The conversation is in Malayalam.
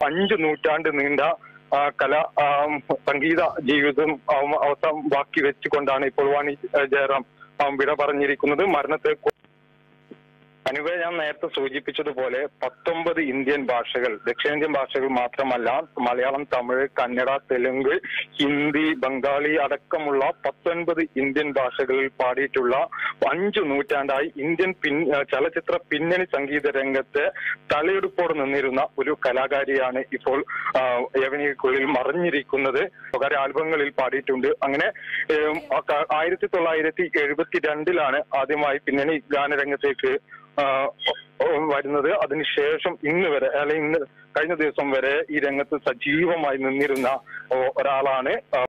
അഞ്ചു നൂറ്റാണ്ട് നീണ്ട ആ, കല ആ, സംഗീത ജീവിതം ആ, അവസാനം ബാക്കി വെച്ചുകൊണ്ടാണ് ഇപ്പോൾ വാണി ജയറാം ആ, വിട പറഞ്ഞിരിക്കുന്നത് മരണത്തെ കു- അനുവേ ഞാൻ നേരത്തെ സൂചിപ്പിച്ചതുപോലെ പത്തൊമ്പത് ഇന്ത്യൻ ഭാഷകൾ ദക്ഷിണേന്ത്യൻ ഭാഷകൾ മാത്രമല്ല മലയാളം തമിഴ് കന്നഡ തെലുങ്ക് ഹിന്ദി ബംഗാളി അടക്കമുള്ള പത്തൊൻപത് ഇന്ത്യൻ ഭാഷകളിൽ പാടിയിട്ടുള്ള അഞ്ചു നൂറ്റാണ്ടായി ഇന്ത്യൻ പിൻ ആ, ചലച്ചിത്ര പിന്നണി സംഗീത രംഗത്ത് തലയെടുപ്പോടെ നിന്നിരുന്ന ഒരു കലാകാരിയാണ് ഇപ്പോൾ ആ, യവനിക്കുള്ളിൽ മറിഞ്ഞിരിക്കുന്നത് സ്വകാര്യ ആൽബങ്ങളിൽ പാടിയിട്ടുണ്ട് അങ്ങനെ ഏം, ആ ക- ആയിരത്തി തൊള്ളായിരത്തി എഴുപത്തി രണ്ടിലാണ് ആദ്യമായി പിന്നണി ഗാനരംഗത്തേക്ക് ആ, ഒ- വരുന്നത് അതിനുശേഷം ഇന്ന് വരെ അല്ലെങ്കിൽ ഇന്ന് കഴിഞ്ഞ ദിവസം വരെ ഈ രംഗത്ത് സജീവമായി നിന്നിരുന്ന ഒ- ഒരാളാണ് ആ,